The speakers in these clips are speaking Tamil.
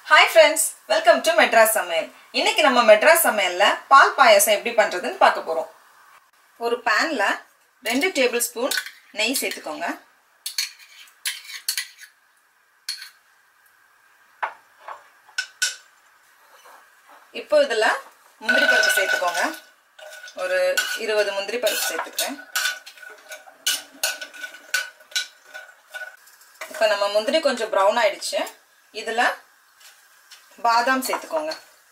hi friends welcome to Madras Samayal இன்னைக்கு நம்ம மெட்ராஸ் சமையல்ல பால் பாயாசம் எப்படி பண்றதுன்னு பார்க்க போறோம் ஒரு பேன்ல ரெண்டு டேபிள் ஸ்பூன் நெய் சேர்த்துக்கோங்க இப்போ இதில் முந்திரி பருப்பு சேர்த்துக்கோங்க ஒரு இருபது முந்திரி பருப்பு சேர்த்துக்கிறேன் இப்போ நம்ம முந்திரி கொஞ்சம் ப்ரௌன் ஆயிடுச்சு இதில் பாதாம் சேர்த்துக்கோங்க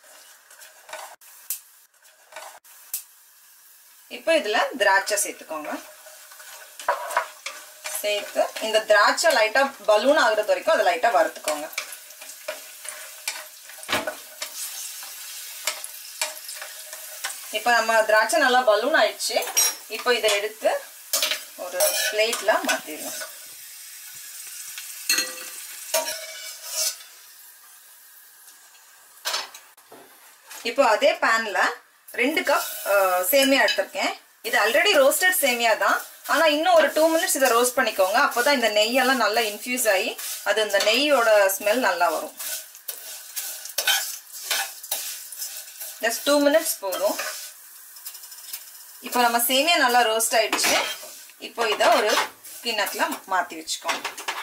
இப்போ இதில் திராட்சை சேர்த்துக்கோங்க சேர்த்து இந்த திராட்சை லைட்டாக பலூன் ஆகுறது வரைக்கும் அதை லைட்டாக வறுத்துக்கோங்க இப்போ நம்ம திராட்சை நல்லா பலூன் ஆயிடுச்சு இப்போ இதை எடுத்து ஒரு பிளேட்டில் மாற்றிடலாம் இப்போ அதே பேனில் ரெண்டு கப் சேமியா எடுத்திருக்கேன் இது ஆல்ரெடி ரோஸ்டட் சேமியா தான் ஆனால் இன்னும் ஒரு டூ மினிட்ஸ் இதை ரோஸ்ட் பண்ணிக்கோங்க அப்போ தான் இந்த நெய்யெல்லாம் நல்லா இன்ஃப்யூஸ் ஆகி அது இந்த நெய்யோட ஸ்மெல் நல்லா வரும் ஜஸ்ட் டூ மினிட்ஸ் போதும் இப்போ நம்ம சேமியா நல்லா ரோஸ்ட் ஆயிடுச்சு இப்போ இதை ஒரு கிண்ணத்தில் மாற்றி வச்சுக்கோங்க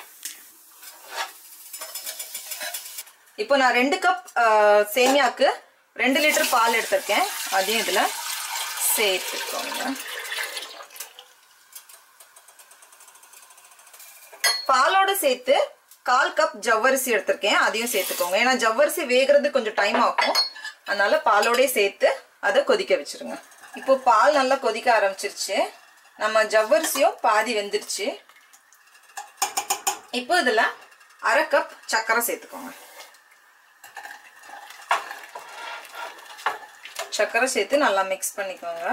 இப்போ நான் ரெண்டு கப் சேமியாவுக்கு ரெண்டு லிட்டர் பால் எடுத்திருக்கேன் அதையும் இதில் சேர்த்துக்கோங்க பாலோட சேர்த்து கால் கப் ஜவ்வரிசி எடுத்திருக்கேன் அதையும் சேர்த்துக்கோங்க ஏன்னா ஜவ்வரிசி வேகிறது கொஞ்சம் டைம் ஆகும் அதனால பாலோடய சேர்த்து அதை கொதிக்க வச்சிருங்க இப்போ பால் நல்லா கொதிக்க ஆரம்பிச்சிருச்சு நம்ம ஜவ்வரிசியும் பாதி வெந்துருச்சு இப்போ இதில் அரை கப் சர்க்கரை சேர்த்துக்கோங்க சர்க்கரை சேர்த்து நல்லா மிக்ஸ் பண்ணிக்கோங்க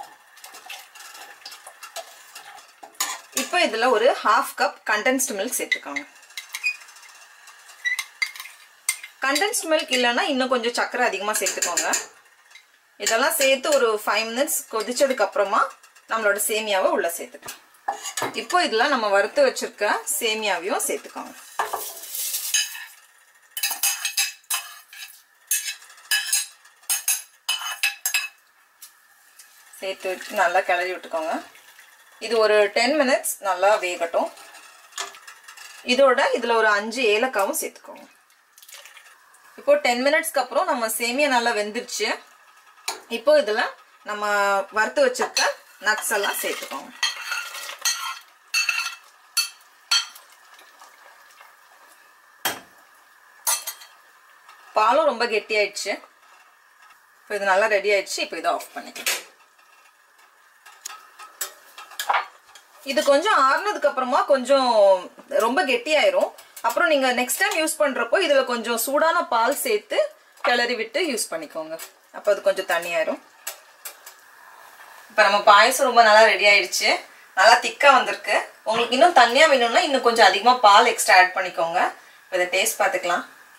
இப்போ இதில் ஒரு ஹாஃப் கப் கண்டென்ஸ்டு மில்க் சேர்த்துக்கோங்க கண்டென்ஸ்டு மில்க் இல்லைன்னா இன்னும் கொஞ்சம் சர்க்கரை அதிகமாக சேர்த்துக்கோங்க இதெல்லாம் சேர்த்து ஒரு ஃபைவ் மினிட்ஸ் கொதிச்சதுக்கு அப்புறமா நம்மளோட சேமியாவை உள்ளே சேர்த்துக்கலாம் இப்போ இதில் நம்ம வறுத்து வச்சிருக்க சேமியாவையும் சேர்த்துக்கோங்க சேர்த்து வச்சு நல்லா கிளறி விட்டுக்கோங்க இது ஒரு டென் மினிட்ஸ் நல்லா வேகட்டும் இதோட இதில் ஒரு அஞ்சு ஏலக்காவும் சேர்த்துக்கோங்க இப்போ டென் மினிட்ஸ்க்கு அப்புறம் நம்ம சேமியா நல்லா வெந்துருச்சு இப்போ இதில் நம்ம வறுத்து வச்சிருக்க நட்ஸ் எல்லாம் சேர்த்துக்கோங்க பாலும் ரொம்ப கெட்டியாயிடுச்சு இப்போ இது நல்லா ரெடி ஆயிடுச்சு இப்போ இதை ஆஃப் பண்ணிக்கலாம் இது கொஞ்சம் ஆறுனதுக்கு அப்புறமா கொஞ்சம் ரொம்ப கெட்டியாயிரும் அப்புறம் நீங்க நெக்ஸ்ட் டைம் யூஸ் பண்றப்போ இதுல கொஞ்சம் சூடான பால் சேர்த்து கிளறி விட்டு யூஸ் பண்ணிக்கோங்க அப்போ அது கொஞ்சம் தண்ணியாயிரும் இப்போ நம்ம பாயசம் ரொம்ப நல்லா ரெடி ஆயிடுச்சு நல்லா திக்கா வந்திருக்கு உங்களுக்கு இன்னும் தண்ணியா வேணும்னா இன்னும் கொஞ்சம் அதிகமாக பால் எக்ஸ்ட்ரா ஆட் பண்ணிக்கோங்க இப்போ இதை டேஸ்ட் பார்த்துக்கலாம்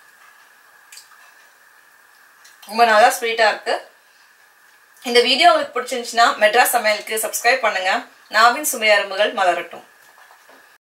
ரொம்ப நல்லா ஸ்வீட்டாக இருக்குது இந்த வீடியோ உங்களுக்கு பிடிச்சிருந்துச்சுன்னா மெட்ராஸ் சமையலுக்கு சப்ஸ்கிரைப் பண்ணுங்க நாவின் சுமையரம்புகள் மலரட்டும்